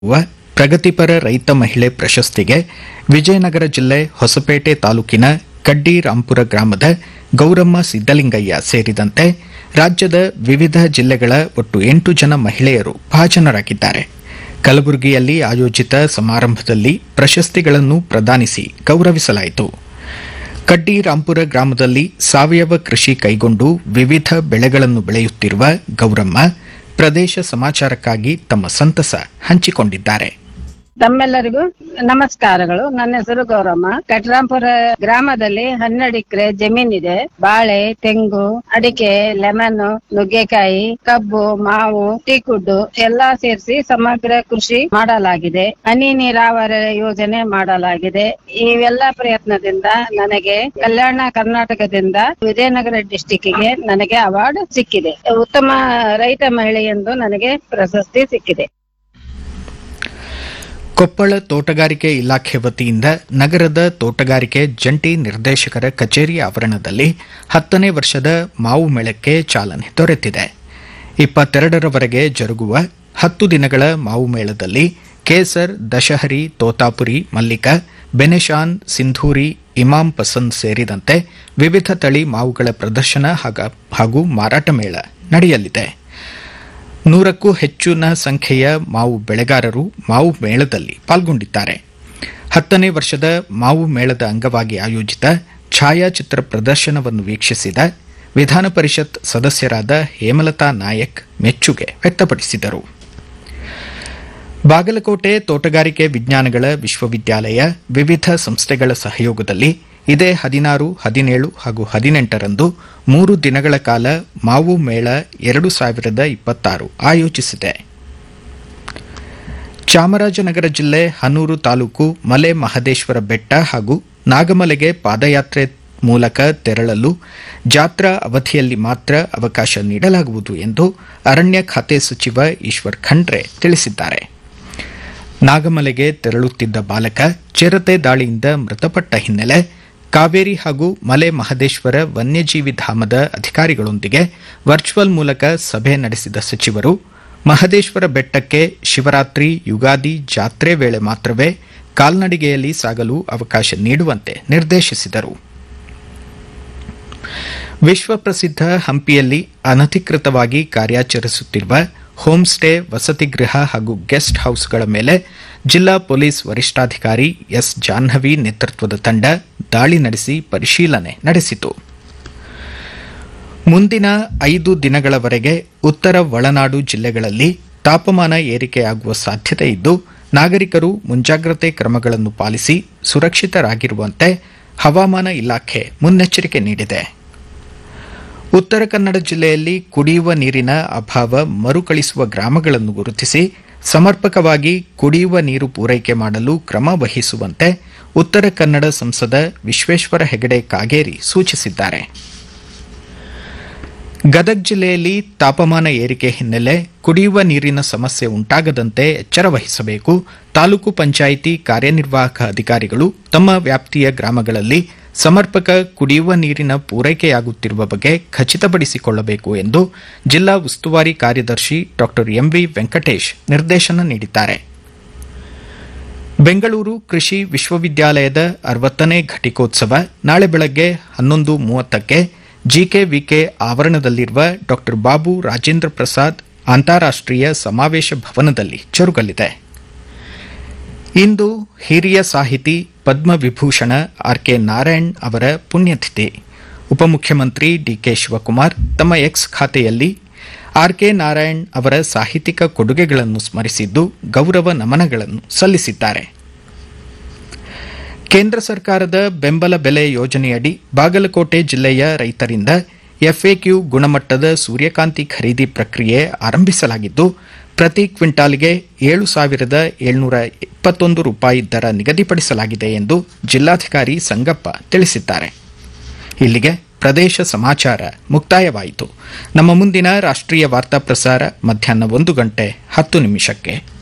ಪ್ರಗತಿಪರ ರೈತ ಮಹಿಳೆ ಪ್ರಶಸ್ತಿಗೆ ವಿಜಯನಗರ ಜಿಲ್ಲೆ ಹೊಸಪೇಟೆ ತಾಲೂಕಿನ ಕಡ್ಡಿ ರಾಂಪುರ ಗ್ರಾಮದ ಗೌರಮ್ಮ ಸಿದ್ದಲಿಂಗಯ್ಯ ಸೇರಿದಂತೆ ರಾಜ್ಯದ ವಿವಿಧ ಜಿಲ್ಲೆಗಳ ಒಟ್ಟು ಎಂಟು ಜನ ಮಹಿಳೆಯರು ಭಾಜನರಾಗಿದ್ದಾರೆ ಕಲಬುರಗಿಯಲ್ಲಿ ಆಯೋಜಿತ ಸಮಾರಂಭದಲ್ಲಿ ಪ್ರಶಸ್ತಿಗಳನ್ನು ಪ್ರದಾನಿಸಿ ಗೌರವಿಸಲಾಯಿತು ಕಡ್ಡಿ ರಾಂಪುರ ಗ್ರಾಮದಲ್ಲಿ ಸಾವಯವ ಕೃಷಿ ಕೈಗೊಂಡು ವಿವಿಧ ಬೆಳೆಗಳನ್ನು ಬೆಳೆಯುತ್ತಿರುವ ಗೌರಮ್ಮ ಪ್ರದೇಶ ಸಮಾಚಾರಕ್ಕಾಗಿ ತಮ್ಮ ಸಂತಸ ಹಂಚಿಕೊಂಡಿದ್ದಾರೆ ತಮ್ಮೆಲ್ಲರಿಗೂ ನಮಸ್ಕಾರಗಳು ನನ್ನ ಹೆಸರು ಗೌರಮ್ಮ ಕಟ್ರಾಂಪುರ ಗ್ರಾಮದಲ್ಲಿ ಹನ್ನೆರಡು ಎಕರೆ ಜಮೀನಿದೆ ಬಾಳೆ ತೆಂಗು ಅಡಿಕೆ ಲೆಮನ್ ನುಗ್ಗೆಕಾಯಿ ಕಬ್ಬು ಮಾವು ಟೀಕುಡ್ಡು ಎಲ್ಲಾ ಸೇರಿಸಿ ಸಮಗ್ರ ಕೃಷಿ ಮಾಡಲಾಗಿದೆ ಹನಿ ನೀರಾವರಿ ಯೋಜನೆ ಮಾಡಲಾಗಿದೆ ಇವೆಲ್ಲ ಪ್ರಯತ್ನದಿಂದ ನನಗೆ ಕಲ್ಯಾಣ ಕರ್ನಾಟಕದಿಂದ ವಿಜಯನಗರ ಡಿಸ್ಟಿಕ್ಗೆ ನನಗೆ ಅವಾರ್ಡ್ ಸಿಕ್ಕಿದೆ ಉತ್ತಮ ರೈತ ಮಹಿಳೆ ಎಂದು ನನಗೆ ಪ್ರಶಸ್ತಿ ಸಿಕ್ಕಿದೆ ಕೊಪ್ಪಳ ತೋಟಗಾರಿಕೆ ಇಲಾಖೆ ವತಿಯಿಂದ ನಗರದ ತೋಟಗಾರಿಕೆ ಜಂಟಿ ನಿರ್ದೇಶಕರ ಕಚೇರಿ ಆವರಣದಲ್ಲಿ ಹತ್ತನೇ ವರ್ಷದ ಮಾವು ಮೇಳಕ್ಕೆ ಚಾಲನೆ ದೊರೆತಿದೆ ಇಪ್ಪತ್ತೆರಡರವರೆಗೆ ಜರುಗುವ ಹತ್ತು ದಿನಗಳ ಮಾವು ಮೇಳದಲ್ಲಿ ಕೇಸರ್ ದಶಹರಿ ತೋತಾಪುರಿ ಮಲ್ಲಿಕ ಬೆನೆಶಾನ್ ಸಿಂಧೂರಿ ಇಮಾಂ ಪಸಂದ್ ಸೇರಿದಂತೆ ವಿವಿಧ ತಳಿ ಮಾವುಗಳ ಪ್ರದರ್ಶನ ಹಾಗ- ಹಾಗೂ ಮಾರಾಟ ಮೇಳ ನಡೆಯಲಿದೆ ನೂರಕ್ಕೂ ಹೆಚ್ಚಿನ ಸಂಖ್ಯೆಯ ಮಾವು ಬೆಳೆಗಾರರು ಮಾವು ಮೇಳದಲ್ಲಿ ಪಾಲ್ಗೊಂಡಿದ್ದಾರೆ ಹತ್ತನೇ ವರ್ಷದ ಮಾವು ಮೇಳದ ಅಂಗವಾಗಿ ಆಯೋಜಿತ ಛಾಯಾಚಿತ್ರ ಪ್ರದರ್ಶನವನ್ನು ವೀಕ್ಷಿಸಿದ ವಿಧಾನ ಪರಿಷತ್ ಸದಸ್ಯರಾದ ಹೇಮಲತಾ ನಾಯಕ್ ಮೆಚ್ಚುಗೆ ವ್ಯಕ್ತಪಡಿಸಿದರು ಬಾಗಲಕೋಟೆ ತೋಟಗಾರಿಕೆ ವಿಜ್ಞಾನಗಳ ವಿಶ್ವವಿದ್ಯಾಲಯ ವಿವಿಧ ಸಂಸ್ಥೆಗಳ ಸಹಯೋಗದಲ್ಲಿ ಇದೇ ಹದಿನಾರು ಹದಿನೇಳು ಹಾಗೂ ಹದಿನೆಂಟರಂದು ಮೂರು ದಿನಗಳ ಕಾಲ ಮಾವು ಮೇಳ ಎರಡು ಸಾವಿರದ ಇಪ್ಪತ್ತಾರು ಆಯೋಜಿಸಿದೆ ಚಾಮರಾಜನಗರ ಜಿಲ್ಲೆ ಹನೂರು ತಾಲೂಕು ಮಲೆ ಮಹದೇಶ್ವರ ಬೆಟ್ಟ ಹಾಗೂ ನಾಗಮಲೆಗೆ ಪಾದಯಾತ್ರೆ ಮೂಲಕ ತೆರಳಲು ಜಾತ್ರಾ ಅವಧಿಯಲ್ಲಿ ಮಾತ್ರ ಅವಕಾಶ ನೀಡಲಾಗುವುದು ಎಂದು ಅರಣ್ಯ ಖಾತೆ ಸಚಿವ ಈಶ್ವರ್ ಖಂಡ್ರೆ ತಿಳಿಸಿದ್ದಾರೆ ನಾಗಮಲೆಗೆ ತೆರಳುತ್ತಿದ್ದ ಬಾಲಕ ಚಿರತೆ ದಾಳಿಯಿಂದ ಮೃತಪಟ್ಟ ಹಿನ್ನೆಲೆ ಕಾವೇರಿ ಹಾಗೂ ಮಲೆ ಮಹದೇಶ್ವರ ವನ್ಯಜೀವಿ ಧಾಮದ ಅಧಿಕಾರಿಗಳೊಂದಿಗೆ ವರ್ಚುವಲ್ ಮೂಲಕ ಸಭೆ ನಡೆಸಿದ ಸಚಿವರು ಮಹದೇಶ್ವರ ಬೆಟ್ಟಕ್ಕೆ ಶಿವರಾತ್ರಿ ಯುಗಾದಿ ಜಾತ್ರೆ ವೇಳೆ ಮಾತ್ರವೇ ಕಾಲ್ನಡಿಗೆಯಲ್ಲಿ ಸಾಗಲು ಅವಕಾಶ ನೀಡುವಂತೆ ನಿರ್ದೇಶಿಸಿದರು ವಿಶ್ವ ಪ್ರಸಿದ್ಧ ಹಂಪಿಯಲ್ಲಿ ಅನಧಿಕೃತವಾಗಿ ಕಾರ್ಯಾಚರಿಸುತ್ತಿರುವ ಹೋಂ ಸ್ಟೇ ವಸತಿ ಗೃಹ ಹಾಗೂ ಗೆಸ್ಟ್ ಹೌಸ್ಗಳ ಮೇಲೆ ಜಿಲ್ಲಾ ಪೊಲೀಸ್ ವರಿಷ್ಠಾಧಿಕಾರಿ ಎಸ್ ಜಾಹ್ನವಿ ನೇತೃತ್ವದ ತಂಡ ದಾಳಿ ನಡೆಸಿ ಪರಿಶೀಲನೆ ನಡೆಸಿತು ಮುಂದಿನ ಐದು ದಿನಗಳವರೆಗೆ ಉತ್ತರ ಒಳನಾಡು ಜಿಲ್ಲೆಗಳಲ್ಲಿ ತಾಪಮಾನ ಏರಿಕೆಯಾಗುವ ಸಾಧ್ಯತೆ ಇದ್ದು ನಾಗರಿಕರು ಮುಂಜಾಗ್ರತೆ ಕ್ರಮಗಳನ್ನು ಪಾಲಿಸಿ ಸುರಕ್ಷಿತರಾಗಿರುವಂತೆ ಹವಾಮಾನ ಇಲಾಖೆ ಮುನ್ನೆಚ್ಚರಿಕೆ ನೀಡಿದೆ ಉತ್ತರ ಕನ್ನಡ ಜಿಲ್ಲೆಯಲ್ಲಿ ಕುಡಿಯುವ ನೀರಿನ ಅಭಾವ ಮರುಕಳಿಸುವ ಗ್ರಾಮಗಳನ್ನು ಗುರುತಿಸಿ ಸಮರ್ಪಕವಾಗಿ ಕುಡಿಯುವ ನೀರು ಪೂರೈಕೆ ಮಾಡಲು ಕ್ರಮ ವಹಿಸುವಂತೆ ಉತ್ತರ ಕನ್ನಡ ಸಂಸದ ವಿಶ್ವೇಶ್ವರ ಹೆಗಡೆ ಕಾಗೇರಿ ಸೂಚಿಸಿದ್ದಾರೆ ಗದಗ ಜಿಲ್ಲೆಯಲ್ಲಿ ತಾಪಮಾನ ಏರಿಕೆ ಹಿನ್ನೆಲೆ ಕುಡಿಯುವ ನೀರಿನ ಸಮಸ್ಯೆ ಉಂಟಾಗದಂತೆ ಎಚ್ಚರ ವಹಿಸಬೇಕು ತಾಲೂಕು ಪಂಚಾಯಿತಿ ಕಾರ್ಯನಿರ್ವಾಹಕ ಅಧಿಕಾರಿಗಳು ತಮ್ಮ ವ್ಯಾಪ್ತಿಯ ಗ್ರಾಮಗಳಲ್ಲಿ ಸಮರ್ಪಕ ಕುಡಿಯುವ ನೀರಿನ ಪೂರೈಕೆಯಾಗುತ್ತಿರುವ ಬಗ್ಗೆ ಖಚಿತಪಡಿಸಿಕೊಳ್ಳಬೇಕು ಎಂದು ಜಿಲ್ಲಾ ಉಸ್ತುವಾರಿ ಕಾರ್ಯದರ್ಶಿ ಡಾ ಎಂವಿ ವೆಂಕಟೇಶ್ ನಿರ್ದೇಶನ ನೀಡಿದ್ದಾರೆ ಬೆಂಗಳೂರು ಕೃಷಿ ವಿಶ್ವವಿದ್ಯಾಲಯದ ಅರವತ್ತನೇ ಘಟಿಕೋತ್ಸವ ನಾಳೆ ಬೆಳಗ್ಗೆ ಹನ್ನೊಂದು ಮೂವತ್ತಕ್ಕೆ ಜಿಕೆವಿಕೆ ಆವರಣದಲ್ಲಿರುವ ಡಾ ಬಾಬು ರಾಜೇಂದ್ರ ಪ್ರಸಾದ್ ಅಂತಾರಾಷ್ಟೀಯ ಸಮಾವೇಶ ಭವನದಲ್ಲಿ ಜರುಗಲಿದೆ ಇಂದು ಹಿರಿಯ ಸಾಹಿತಿ ಪದ್ಮವಿಭೂಷಣ ಆರ್ಕೆ ನಾರಾಯಣ್ ಅವರ ಪುಣ್ಯತಿಥಿ ಉಪಮುಖ್ಯಮಂತ್ರಿ ಡಿಕೆ ಶಿವಕುಮಾರ್ ತಮ್ಮ ಎಕ್ಸ್ ಖಾತೆಯಲ್ಲಿ ಆರ್ಕೆ ನಾರಾಯಣ್ ಅವರ ಸಾಹಿತ್ಯಿಕ ಕೊಡುಗೆಗಳನ್ನು ಸ್ಮರಿಸಿದ್ದು ಗೌರವ ನಮನಗಳನ್ನು ಸಲ್ಲಿಸಿದ್ದಾರೆ ಕೇಂದ್ರ ಸರ್ಕಾರದ ಬೆಂಬಲ ಬೆಲೆ ಯೋಜನೆಯಡಿ ಬಾಗಲಕೋಟೆ ಜಿಲ್ಲೆಯ ರೈತರಿಂದ ಎಫ್ಎಕ್ಯೂ ಗುಣಮಟ್ಟದ ಸೂರ್ಯಕಾಂತಿ ಖರೀದಿ ಪ್ರಕ್ರಿಯೆ ಆರಂಭಿಸಲಾಗಿದ್ದು ಪ್ರತಿ ಕ್ವಿಂಟಾಲ್ಗೆ ಏಳು ಸಾವಿರದ ಏಳ್ನೂರ ಇಪ್ಪತ್ತೊಂದು ರೂಪಾಯಿ ದರ ನಿಗದಿಪಡಿಸಲಾಗಿದೆ ಎಂದು ಜಿಲ್ಲಾಧಿಕಾರಿ ಸಂಗಪ್ಪ ತಿಳಿಸಿದ್ದಾರೆ ಇಲ್ಲಿಗೆ ಪ್ರದೇಶ ಸಮಾಚಾರ ಮುಕ್ತಾಯವಾಯಿತು ನಮ್ಮ ಮುಂದಿನ ರಾಷ್ಟ್ರೀಯ ವಾರ್ತಾ ಪ್ರಸಾರ ಮಧ್ಯಾಹ್ನ ಒಂದು ಗಂಟೆ ಹತ್ತು ನಿಮಿಷಕ್ಕೆ